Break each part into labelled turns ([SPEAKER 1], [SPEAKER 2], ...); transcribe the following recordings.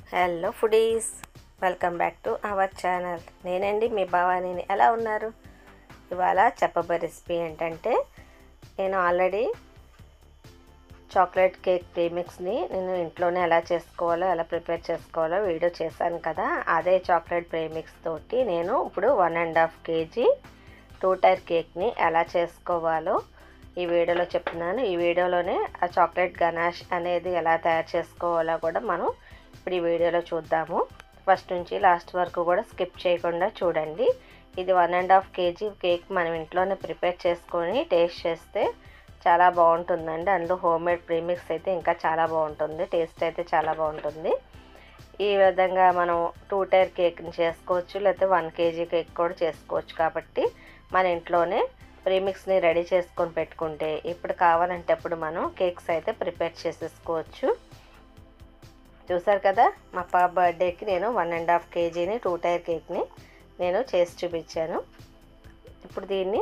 [SPEAKER 1] hello foodies welcome back to our channel నేనండి మీ భవానీని ఎలా ఉన్నారు ఇవాళ చెప్పబోయే రెసిపీ ఏంటంటే నేను ఆల్రెడీ చాక్లెట్ కేక్ ప్రీమిక్స్ని నేను ఇంట్లోనే ఎలా చేసుకోవాలో ఎలా ప్రిపేర్ చేసుకోవాలో వీడియో చేశాను కదా అదే చాక్లెట్ ప్రీమిక్స్ తోటి నేను ఇప్పుడు one and half KG two tier కేక్ని ఎలా చేసుకోవాలో ఈ వీడియోలో చెప్తున్నాను ఈ వీడియోలోనే ఆ చాక్లెట్ గనాష్ అనేది ఎలా తయారు చేసుకోవాలో కూడా మనం ఇప్పుడు ఈ వీడియోలో చూద్దాము ఫస్ట్ నుంచి లాస్ట్ వరకు కూడా స్కిప్ చేయకుండా చూడండి ఇది one and half KG cake మనం ఇంట్లోనే ప్రిపేర్ చేసుకొని టేస్ట్ చేస్తే చాలా బాగుంటుందండి అందులో హోమ్ మేడ్ ప్రీమిక్స్ అయితే ఇంకా చాలా బాగుంటుంది టేస్ట్ అయితే చాలా బాగుంటుంది ఈ విధంగా మనం టూ టైర్ కేక్ని చేసుకోవచ్చు లేకపోతే వన్ కేజీ కేక్ కూడా చేసుకోవచ్చు కాబట్టి మన ఇంట్లోనే ప్రీమిక్స్ని రెడీ చేసుకొని పెట్టుకుంటే ఇప్పుడు కావాలంటే అప్పుడు మనం కేక్స్ అయితే ప్రిపేర్ చేసేసుకోవచ్చు చూసారు కదా మా పాప బర్త్డేకి నేను వన్ అండ్ హాఫ్ కేజీని టూ టైర్ కేక్ని నేను చేసి చూపించాను ఇప్పుడు దీన్ని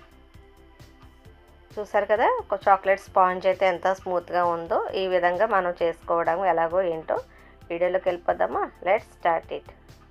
[SPEAKER 1] చూసారు కదా ఒక చాక్లెట్ స్పాంజ్ అయితే ఎంత స్మూత్గా ఉందో ఈ విధంగా మనం చేసుకోవడం ఎలాగో ఏంటో వీడియోలోకి వెళ్ళిపోదామా లెట్ స్టార్ట్ ఇట్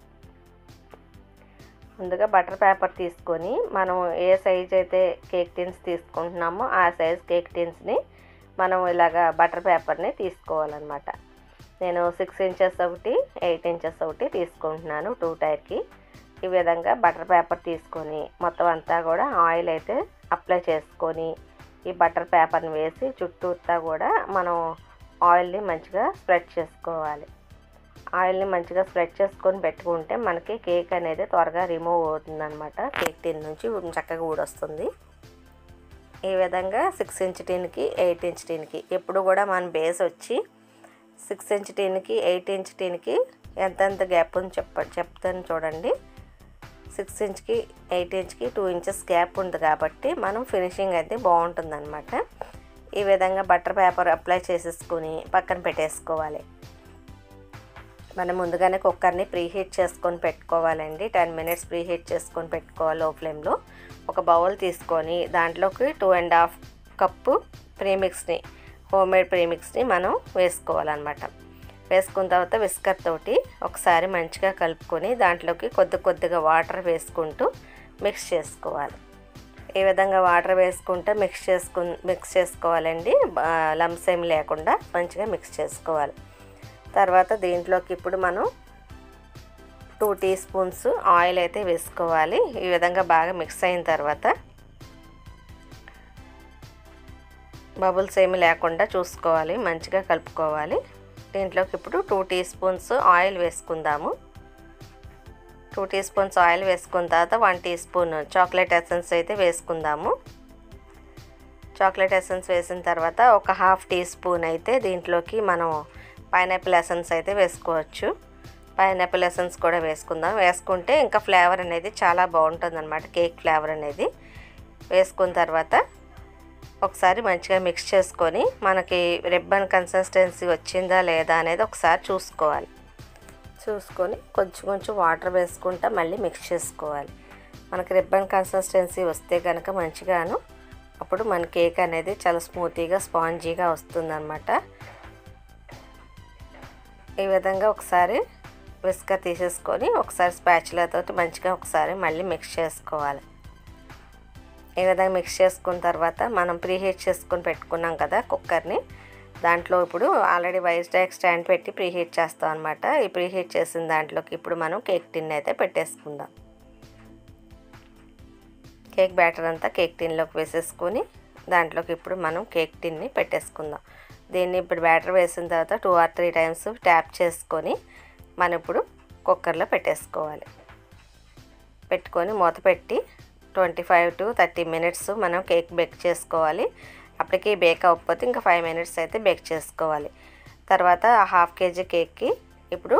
[SPEAKER 1] ముందుగా బటర్ పేపర్ తీసుకొని మనం ఏ సైజ్ అయితే కేక్ టిన్స్ తీసుకుంటున్నామో ఆ సైజ్ కేక్ టిన్స్ని మనం ఇలాగా బటర్ పేపర్ని తీసుకోవాలన్నమాట నేను సిక్స్ ఇంచెస్ ఒకటి ఎయిట్ ఇంచెస్ ఒకటి తీసుకుంటున్నాను టూ టైర్కి ఈ విధంగా బటర్ పేపర్ తీసుకొని మొత్తం అంతా కూడా ఆయిల్ అయితే అప్లై చేసుకొని ఈ బటర్ పేపర్ని వేసి చుట్టూతా కూడా మనం ఆయిల్ని మంచిగా స్ప్రెడ్ చేసుకోవాలి ఆయిల్ని మంచిగా స్ప్రెడ్ చేసుకొని పెట్టుకుంటే మనకి కేక్ అనేది త్వరగా రిమూవ్ అవుతుందన్నమాట కేక్ టిన్ నుంచి చక్కగా ఊడొస్తుంది ఈ విధంగా సిక్స్ ఇంచ్ టిన్కి ఎయిట్ ఇంచ్ టిన్కి ఎప్పుడు కూడా మన బేస్ వచ్చి సిక్స్ ఇంచ్ టిన్కి ఎయిట్ ఇంచ్ టిన్కి ఎంతెంత గ్యాప్ ఉంది చెప్ప చెప్తాను చూడండి సిక్స్ ఇంచ్కి ఎయిట్ ఇంచ్కి టూ ఇంచెస్ గ్యాప్ ఉంది కాబట్టి మనం ఫినిషింగ్ అయితే బాగుంటుందన్నమాట ఈ విధంగా బటర్ పేపర్ అప్లై చేసేసుకుని పక్కన పెట్టేసుకోవాలి మనం ముందుగానే కుక్కర్ని ప్రీహీట్ చేసుకొని పెట్టుకోవాలండి టెన్ మినిట్స్ ప్రీహీట్ చేసుకొని పెట్టుకోవాలి లో ఫ్లేమ్లో ఒక బౌల్ తీసుకొని దాంట్లోకి టూ అండ్ హాఫ్ కప్పు ప్రీమిక్స్ని హోమ్ మేడ్ ప్రీమిక్స్ని మనం వేసుకోవాలన్నమాట వేసుకున్న తర్వాత విస్కర్ తోటి ఒకసారి మంచిగా కలుపుకొని దాంట్లోకి కొద్ది కొద్దిగా వాటర్ వేసుకుంటూ మిక్స్ చేసుకోవాలి ఈ విధంగా వాటర్ వేసుకుంటే మిక్స్ చేసుకు మిక్స్ చేసుకోవాలండి లమ్స్ ఏమి లేకుండా మంచిగా మిక్స్ చేసుకోవాలి తర్వాత దీంట్లోకి ఇప్పుడు మనం టూ టీ స్పూన్స్ ఆయిల్ అయితే వేసుకోవాలి ఈ విధంగా బాగా మిక్స్ అయిన తర్వాత బబుల్స్ ఏమి లేకుండా చూసుకోవాలి మంచిగా కలుపుకోవాలి దీంట్లోకి ఇప్పుడు టూ టీ స్పూన్స్ ఆయిల్ వేసుకుందాము టూ టీ స్పూన్స్ ఆయిల్ వేసుకున్న తర్వాత one teaspoon chocolate essence అయితే వేసుకుందాము చాక్లెట్ ఎసెన్స్ వేసిన తర్వాత ఒక హాఫ్ టీ స్పూన్ అయితే దీంట్లోకి మనం పైనాపిల్ ఎసెన్స్ అయితే వేసుకోవచ్చు పైనాపిల్ ఎసెన్స్ కూడా వేసుకుందాం వేసుకుంటే ఇంకా ఫ్లేవర్ అనేది చాలా బాగుంటుంది అనమాట కేక్ ఫ్లేవర్ అనేది వేసుకున్న తర్వాత ఒకసారి మంచిగా మిక్స్ చేసుకొని మనకి రిబ్బన్ కన్సిస్టెన్సీ వచ్చిందా లేదా అనేది ఒకసారి చూసుకోవాలి చూసుకొని కొంచెం కొంచెం వాటర్ వేసుకుంటా మళ్ళీ మిక్స్ చేసుకోవాలి మనకి రిబ్బన్ కన్సిస్టెన్సీ వస్తే కనుక మంచిగాను అప్పుడు మన కేక్ అనేది చాలా స్మూతీగా స్పాంజీగా వస్తుందన్నమాట ఈ విధంగా ఒకసారి విస్కర్ తీసేసుకొని ఒకసారి స్పాచులతో మంచిగా ఒకసారి మళ్ళీ మిక్స్ చేసుకోవాలి ఈ విధంగా మిక్స్ చేసుకున్న తర్వాత మనం ప్రీహీట్ చేసుకొని పెట్టుకున్నాం కదా కుక్కర్ని దాంట్లో ఇప్పుడు ఆల్రెడీ వైస్ డాక్ స్టాండ్ పెట్టి ప్రీహీట్ చేస్తాం అనమాట ఈ ప్రీహీట్ చేసిన దాంట్లోకి ఇప్పుడు మనం కేక్ టిన్ అయితే పెట్టేసుకుందాం కేక్ బ్యాటర్ అంతా కేక్ టిన్లోకి వేసేసుకొని దాంట్లోకి ఇప్పుడు మనం కేక్ టిన్ని పెట్టేసుకుందాం దీన్ని ఇప్పుడు బ్యాటర్ వేసిన తర్వాత two or three times tap చేసుకొని మనం ఇప్పుడు కుక్కర్లో పెట్టేసుకోవాలి పెట్టుకొని మూత పెట్టి twenty five to thirty minutes మనం కేక్ బేక్ చేసుకోవాలి అప్పటికి బేక్ అవ్వకపోతే ఇంకా ఫైవ్ మినిట్స్ అయితే బేక్ చేసుకోవాలి తర్వాత హాఫ్ కేజీ కేక్కి ఇప్పుడు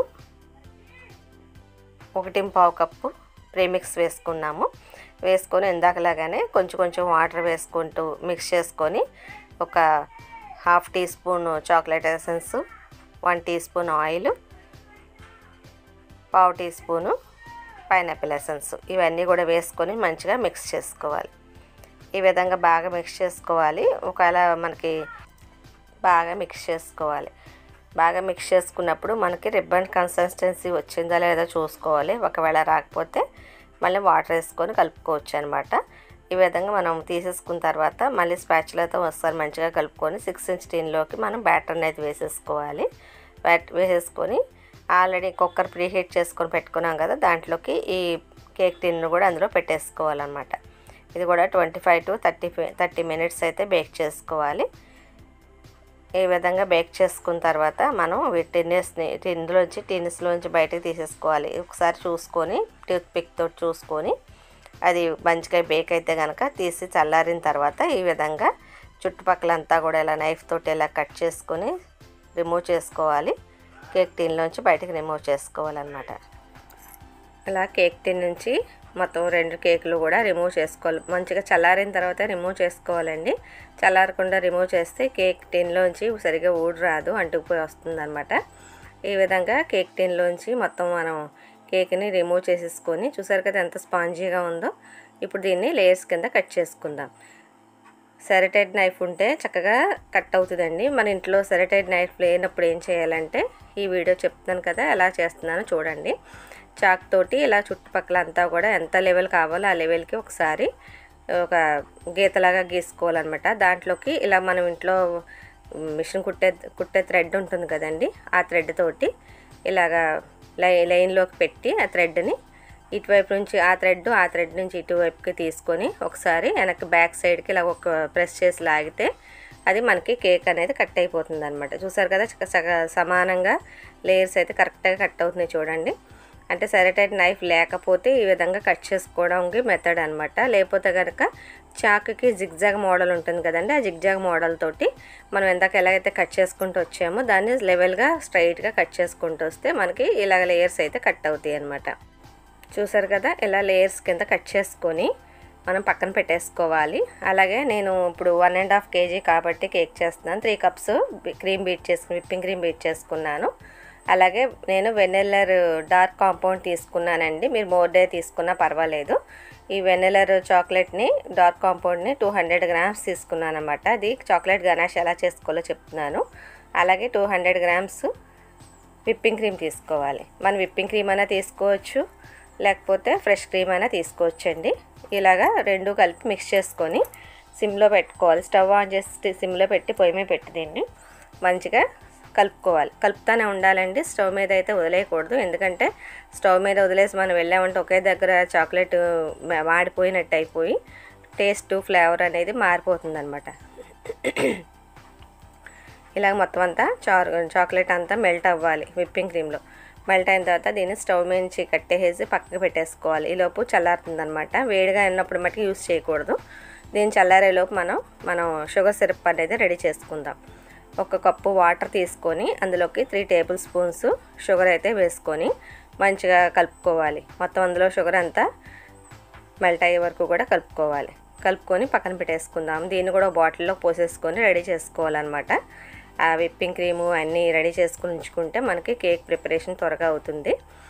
[SPEAKER 1] ఒకటి పావు కప్పు ప్రీమిక్స్ వేసుకున్నాము వేసుకొని ఇందాకలాగానే కొంచెం కొంచెం వాటర్ వేసుకుంటూ మిక్స్ చేసుకొని ఒక half teaspoon chocolate essence one teaspoon oil పావు టీ స్పూను పైనాపిల్ ఎసెన్స్ ఇవన్నీ కూడా వేసుకొని మంచిగా మిక్స్ చేసుకోవాలి ఈ విధంగా బాగా మిక్స్ చేసుకోవాలి ఒకవేళ మనకి బాగా మిక్స్ చేసుకోవాలి బాగా మిక్స్ చేసుకున్నప్పుడు మనకి రిబ్బన్ కన్సిస్టెన్సీ వచ్చిందా లేదా చూసుకోవాలి ఒకవేళ రాకపోతే మళ్ళీ వాటర్ వేసుకొని కలుపుకోవచ్చు అనమాట ఈ విధంగా మనం తీసేసుకున్న తర్వాత మళ్ళీ స్పాచులతో ఒకసారి మంచిగా కలుపుకొని సిక్స్ ఇంచ్ టిన్లోకి మనం బ్యాటర్ అనేది వేసేసుకోవాలి బ్యాట్ వేసేసుకొని ఆల్రెడీ కుక్కర్ ప్రీహీట్ చేసుకొని పెట్టుకున్నాం కదా దాంట్లోకి ఈ కేక్ టిన్ను కూడా అందులో పెట్టేసుకోవాలన్నమాట ఇది కూడా twenty five to thirty thirty minutes అయితే బేక్ చేసుకోవాలి ఈ విధంగా బేక్ చేసుకున్న తర్వాత మనం టిన్నెస్ని టిన్లోంచి టిన్స్లోంచి బయటకు తీసేసుకోవాలి ఒకసారి చూసుకొని టూత్ పిక్ తోటి చూసుకొని అది మంచిగా బేక్ అయితే కనుక తీసి చల్లారిన తర్వాత ఈ విధంగా చుట్టుపక్కలంతా కూడా ఇలా నైఫ్ తోటి ఇలా కట్ చేసుకొని రిమూవ్ చేసుకోవాలి కేక్ టిన్లోంచి బయటకు రిమూవ్ చేసుకోవాలన్నమాట ఇలా కేక్ టిన్ నుంచి మొత్తం రెండు కేకులు కూడా రిమూవ్ చేసుకోవాలి మంచిగా చల్లారిన తర్వాత రిమూవ్ చేసుకోవాలండి చల్లారకుండా రిమూవ్ చేస్తే కేక్ టిన్లోంచి సరిగా ఊడి రాదు అంటుకుపోయి వస్తుంది అనమాట ఈ విధంగా కేక్ టిన్లోంచి మొత్తం మనం కేక్ని రిమూవ్ చేసేసుకొని చూసారు కదా ఎంత స్పాంజీగా ఉందో ఇప్పుడు దీన్ని లేయర్స్ కింద కట్ చేసుకుందాం సెరటైడ్ నైఫ్ ఉంటే చక్కగా కట్ అవుతుందండి మన ఇంట్లో సెరటైడ్ నైఫ్ లేనప్పుడు ఏం చేయాలంటే ఈ వీడియో చెప్తున్నాను కదా ఎలా చేస్తున్నానో చూడండి చాక్ తోటి ఇలా చుట్టుపక్కల అంతా కూడా ఎంత లెవెల్ కావాలో ఆ లెవెల్కి ఒకసారి ఒక గీతలాగా గీసుకోవాలన్నమాట దాంట్లోకి ఇలా మనం ఇంట్లో మిషన్ కుట్టే కుట్టే థ్రెడ్ ఉంటుంది కదండి ఆ థ్రెడ్ తోటి ఇలాగా లై లైన్లోకి పెట్టి ఆ థ్రెడ్ని ఇటువైపు నుంచి ఆ థ్రెడ్ ఆ థ్రెడ్ నుంచి ఇటువైపుకి తీసుకొని ఒకసారి వెనక్కి బ్యాక్ సైడ్కి ఇలా ఒక ప్రెస్ చేసి లాగితే అది మనకి కేక్ అనేది కట్ అయిపోతుంది అనమాట చూసారు కదా చక్క చక్క సమానంగా లేయర్స్ అయితే కరెక్ట్గా కట్ అవుతున్నాయి చూడండి అంటే సెరటైడ్ నైఫ్ లేకపోతే ఈ విధంగా కట్ చేసుకోవడానికి మెథడ్ అనమాట లేకపోతే కనుక చాకుకి జిగ్జాగ్ మోడల్ ఉంటుంది కదండి ఆ జిగ్జాగ్ మోడల్ తోటి మనం ఎందాక ఎలాగైతే కట్ చేసుకుంటూ వచ్చామో దాన్ని లెవెల్గా స్ట్రైట్గా కట్ చేసుకుంటూ వస్తే మనకి ఇలాగ లేయర్స్ అయితే కట్ అవుతాయి అనమాట చూసారు కదా ఇలా లేయర్స్ కింద కట్ చేసుకొని మనం పక్కన పెట్టేసుకోవాలి అలాగే నేను ఇప్పుడు వన్ అండ్ హాఫ్ కేజీ కాబట్టి కేక్ చేస్తున్నాను త్రీ కప్స్ క్రీమ్ బీట్ చేసుకుని విప్పింగ్ క్రీమ్ బీట్ చేసుకున్నాను అలాగే నేను వెనెల్లర్ డార్క్ కాంపౌండ్ తీసుకున్నానండి మీరు మోర్ డే తీసుకున్నా పర్వాలేదు ఈ వెనెలర్ చాక్లెట్ని డార్క్ కాంపౌండ్ని టూ హండ్రెడ్ గ్రామ్స్ తీసుకున్నాను అనమాట అది చాక్లెట్ గనాష్ ఎలా చేసుకోవాలో చెప్తున్నాను అలాగే two hundred grams whipping cream తీసుకోవాలి మనం విప్పింగ్ క్రీమ్ అయినా తీసుకోవచ్చు లేకపోతే ఫ్రెష్ క్రీమ్ అయినా తీసుకోవచ్చండి ఇలాగా రెండు కలిపి మిక్స్ చేసుకొని సిమ్లో పెట్టుకోవాలి స్టవ్ ఆన్ చేసి సిమ్లో పెట్టి పొయ్యి మీద పెట్టి దీన్ని మంచిగా కలుపుకోవాలి కలుపుతానే ఉండాలండి స్టవ్ మీద అయితే వదిలేయకూడదు ఎందుకంటే స్టవ్ మీద వదిలేసి మనం వెళ్ళామంటే ఒకే దగ్గర చాక్లెట్ మాడిపోయినట్టు అయిపోయి టేస్ట్ ఫ్లేవర్ అనేది మారిపోతుంది అనమాట ఇలాగ మొత్తం అంతా చార్ చాక్లెట్ అంతా మెల్ట్ అవ్వాలి విప్పింగ్ క్రీమ్లో మెల్ట్ అయిన తర్వాత దీన్ని స్టవ్ మీద నుంచి కట్టేసి పక్కకి పెట్టేసుకోవాలి ఈలోపు చల్లారుతుంది అనమాట వేడిగా ఉన్నప్పుడు మటుకు యూస్ చేయకూడదు దీన్ని చల్లారేలోపు మనం మనం షుగర్ సిరప్ అనేది రెడీ చేసుకుందాం ఒక కప్పు వాటర్ తీసుకొని అందులోకి త్రీ టేబుల్ స్పూన్స్ షుగర్ అయితే వేసుకొని మంచిగా కలుపుకోవాలి మొత్తం అందులో షుగర్ అంతా మెల్ట్ అయ్యే వరకు కూడా కలుపుకోవాలి కలుపుకొని పక్కన పెట్టేసుకుందాం దీన్ని కూడా బాటిల్లో పోసేసుకొని రెడీ చేసుకోవాలన్నమాట ఆ విప్పింగ్ క్రీము అన్నీ రెడీ చేసుకుని ఉంచుకుంటే మనకి కేక్ ప్రిపరేషన్ త్వరగా అవుతుంది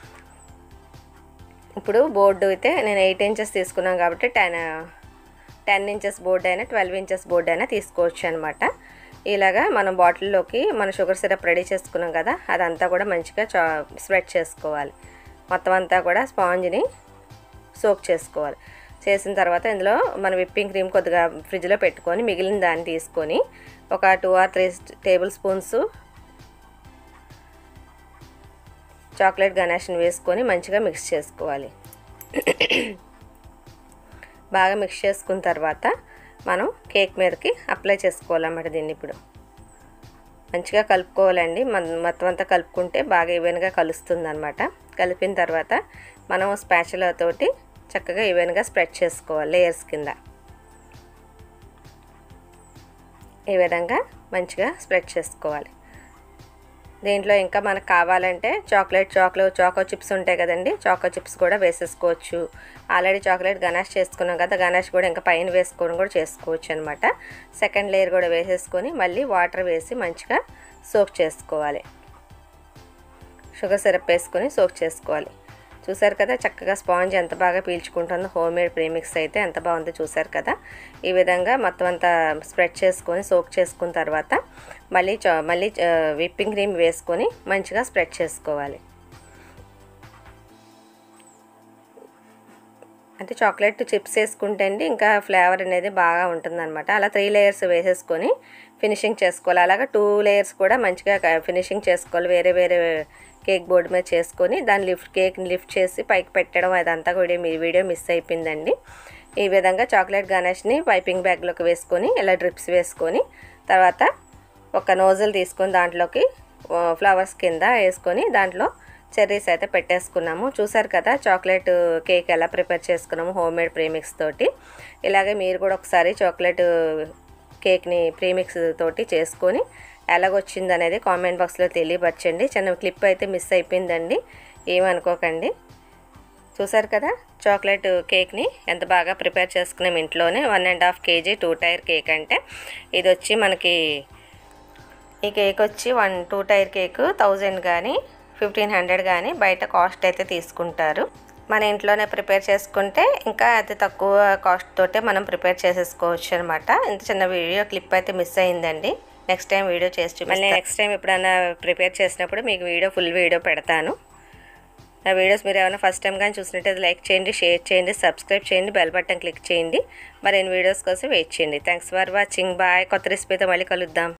[SPEAKER 1] ఇప్పుడు బోర్డు అయితే నేను ఎయిట్ ఇంచెస్ తీసుకున్నాను కాబట్టి టెన్ టెన్ ఇంచెస్ బోర్డు అయినా ట్వెల్వ్ ఇంచెస్ బోర్డు అయినా తీసుకోవచ్చు అనమాట ఇలాగా మనం బాటిల్లోకి మన షుగర్ సిరప్ రెడీ చేసుకున్నాం కదా అదంతా కూడా మంచిగా చా స్ప్రెడ్ చేసుకోవాలి మొత్తం అంతా కూడా స్పాంజ్ని సోక్ చేసుకోవాలి చేసిన తర్వాత ఇందులో మన విప్పింగ్ క్రీమ్ కొద్దిగా ఫ్రిడ్జ్లో పెట్టుకొని మిగిలిన దాన్ని తీసుకొని ఒక two or three tablespoons chocolate గనాష్ని వేసుకొని మంచిగా మిక్స్ చేసుకోవాలి బాగా మిక్స్ చేసుకున్న తర్వాత మనం కేక్ మీదకి అప్లై చేసుకోవాలన్నమాట దీన్ని ఇప్పుడు మంచిగా కలుపుకోవాలండి మన మొత్తం అంతా కలుపుకుంటే బాగా ఈవెన్గా కలుస్తుంది అనమాట కలిపిన తర్వాత మనం స్పాచులతోటి చక్కగా ఈవెన్గా స్ప్రెడ్ చేసుకోవాలి లేయర్స్ కింద ఈ విధంగా మంచిగా స్ప్రెడ్ చేసుకోవాలి దీంట్లో ఇంకా మనకు కావాలంటే చాక్లెట్ చాక్లెట్ చాకో చిప్స్ ఉంటాయి కదండి చాకో చిప్స్ కూడా వేసేసుకోవచ్చు ఆల్రెడీ చాక్లెట్ గనాష్ చేసుకున్నాం కదా గనాష్ కూడా ఇంకా పైన వేసుకొని కూడా చేసుకోవచ్చు అనమాట సెకండ్ లేయర్ కూడా వేసేసుకొని మళ్ళీ వాటర్ వేసి మంచిగా సోక్ చేసుకోవాలి షుగర్ సిరప్ వేసుకొని సోక్ చేసుకోవాలి చూసారు కదా చక్కగా స్పాంజ్ ఎంత బాగా పీల్చుకుంటుందో హోమ్ మేడ్ ప్రీమిక్స్ అయితే ఎంత బాగుందో చూసారు కదా ఈ విధంగా మొత్తం అంతా స్ప్రెడ్ చేసుకొని సోక్ చేసుకున్న తర్వాత మళ్ళీ చా- మళ్ళీ విప్పింగ్ క్రీమ్ వేసుకొని మంచిగా స్ప్రెడ్ చేసుకోవాలి అంటే చాక్లెట్ చిప్స్ వేసుకుంటే అండి ఇంకా ఫ్లేవర్ అనేది బాగా ఉంటుందన్నమాట అలా త్రీ లేయర్స్ వేసేసుకొని ఫినిషింగ్ చేసుకోవాలి అలాగా టూ లేయర్స్ కూడా మంచిగా ఫినిషింగ్ చేసుకోవాలి వేరే వేరే కేక్ బోర్డు మీద చేసుకొని దాన్ని లిఫ్ట్ కేక్ని లిఫ్ట్ చేసి పైకి పెట్టడం అదంతా కూడా మీ వీడియో మిస్ అయిపోయిందండి ఈ విధంగా చాక్లెట్ గణేష్ని పైపింగ్ బ్యాగ్లోకి వేసుకొని ఇలా డ్రిప్స్ వేసుకొని తర్వాత ఒక నోజల్ తీసుకొని దాంట్లోకి ఫ్లవర్స్ కింద వేసుకొని దాంట్లో చెర్రీస్ అయితే పెట్టేసుకున్నాము చూసారు కదా చాక్లెట్ కేక్ ఎలా ప్రిపేర్ చేసుకున్నాము హోమ్ మేడ్ ప్రీమిక్స్ తోటి ఇలాగే మీరు కూడా ఒకసారి చాక్లెట్ కేక్ని ప్రీమిక్స్ తోటి చేసుకొని ఎలాగొచ్చింది అనేది కామెంట్ బాక్స్లో తెలియపరచండి చిన్న క్లిప్ అయితే మిస్ అయిపోయిందండి ఏమనుకోకండి చూసారు కదా చాక్లెట్ కేక్ని ఎంత బాగా ప్రిపేర్ చేసుకున్నాం ఇంట్లోనే one and half KG two tier cake అంటే ఇది వచ్చి మనకి ఈ కేక్ వచ్చి one two tier cake thousand కానీ ఫిఫ్టీన్ హండ్రెడ్ కానీ బయట కాస్ట్ అయితే తీసుకుంటారు మన ఇంట్లోనే ప్రిపేర్ చేసుకుంటే ఇంకా అతి తక్కువ కాస్ట్ తోటే మనం ప్రిపేర్ చేసేసుకోవచ్చు అనమాట ఇంత చిన్న వీడియో క్లిప్ అయితే మిస్ అయిందండి నెక్స్ట్ టైం వీడియో చేసి మళ్ళీ నెక్స్ట్ టైం ఎప్పుడైనా ప్రిపేర్ చేసినప్పుడు మీకు వీడియో ఫుల్ వీడియో పెడతాను నా వీడియోస్ మీరు ఏమైనా ఫస్ట్ టైం కానీ చూసినట్టయితే లైక్ చేయండి షేర్ చేయండి సబ్స్క్రైబ్ చేయండి బెల్ బటన్ క్లిక్ చేయండి మరిన్ని వీడియోస్ కోసం వెయిట్ చేయండి థ్యాంక్స్ ఫర్ వాచింగ్ బాయ్ కొత్త రెసిపీతో మళ్ళీ కలుద్దాం